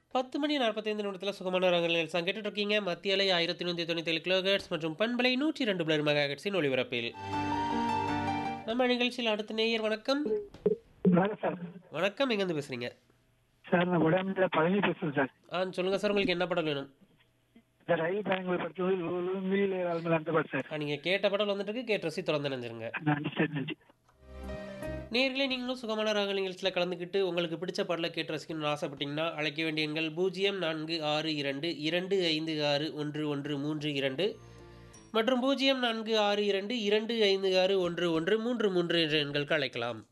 10 மணி 45 நிமிடத்துல சுகமான ராகங்கள் நிகழ்ச்சி கேட்டுட்டு இருக்கீங்க. மத்திய அலை 1197 கிலோஹெர்ட்ஸ் மற்றும் பண்பலை 102 மெகாஹெர்ட்ஸின் ஒலிபரப்பில். நம்ம நிகழ்ச்சியில் அடுத்த நேயர் வணக்கம். வணக்கம் சார் வணக்கம் எங்கேருந்து பேசுறீங்க? சார் நான் உடம்புல பழனி பேசுறேன் சார் ஆ சொல்லுங்க சார் உங்களுக்கு என்ன படம் வேணும்? இந்த ரயில் பயணங்கள் படுத்துவது மீல் ஆளுங்கள் அந்த பாட்டு சார் ஆ, நீங்க கேட்ட படம் வந்துட்டு இருக்கு கேட்ட ரசி தொடர்ந்து நினைஞ்சிருங்க. நன்றி சார் நன்றி நேயர்களே நீங்களும் சுகமான ராகங்கள் நிகழ்ச்சியில் கலந்துக்கிட்டு உங்களுக்கு பிடிச்ச பாடலை கேட்டு ரசிக்கணும்னு ஆசைப்பட்டீங்கன்னா அழைக்க வேண்டிய எண்கள் பூஜ்ஜியம் நான்கு ஆறு இரண்டு இரண்டு ஐந்து ஆறு ஒன்று ஒன்று மூன்று இரண்டு மற்றும் பூஜ்ஜியம் நான்கு ஆறு இரண்டு இரண்டு ஐந்து ஆறு ஒன்று ஒன்று மூன்று மூன்று என்ற எண்களுக்கு அழைக்கலாம்